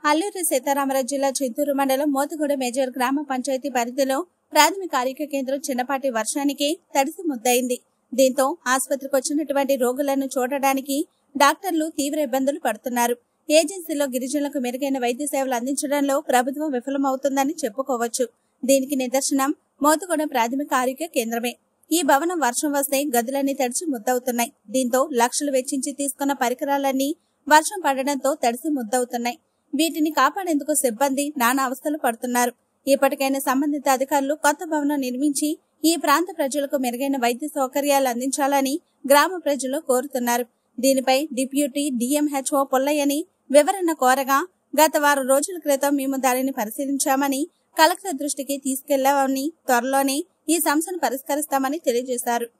అల్లూరి సీతారామరాజు జిల్లా చింతూరు మండలం మోతుగూడ మేజర్ గ్రామ పంచాయతీ పరిధిలో ప్రాథమిక ఆరోగ్య కేంద్రం చిన్నపాటి వర్షానికి తడిసి ముద్దయింది దీంతో ఆసుపత్రికి వచ్చినటువంటి రోగులను చూడడానికి డాక్టర్లు తీవ్ర ఇబ్బందులు పడుతున్నారు ఏజెన్సీలో గిరిజనులకు మెరుగైన వైద్య సేవలు అందించడంలో ప్రభుత్వం విఫలమవుతుందని చెప్పుకోవచ్చు దీనికి నిదర్శనం మోతుగూడ ప్రాథమిక ఆరోగ్య కేంద్రమే ఈ భవనం వర్షం వస్తే గదులన్నీ తడిచి ముద్దవుతున్నాయి దీంతో లక్షలు వెచ్చించి తీసుకున్న పరికరాలన్నీ వర్షం పడడంతో తడిసి ముద్దవుతున్నాయి వీటిని కాపాడేందుకు సిబ్బంది నానా అవస్థలు పడుతున్నారు ఇప్పటికైనా సంబంధిత అధికారులు కొత్త భవనం నిర్మించి ఈ ప్రాంత ప్రజలకు మెరుగైన వైద్య సౌకర్యాలు అందించాలని గ్రామ ప్రజలు కోరుతున్నారు దీనిపై డిప్యూటీ డిఎంహెచ్ఓ పుల్లయ్యని వివరణ కోరగా గత వారం రోజుల క్రితం మేము దానిని పరిశీలించామని కలెక్టర్ దృష్టికి తీసుకెళ్లామని త్వరలోనే ఈ సమస్యను పరిష్కరిస్తామని తెలియజేశారు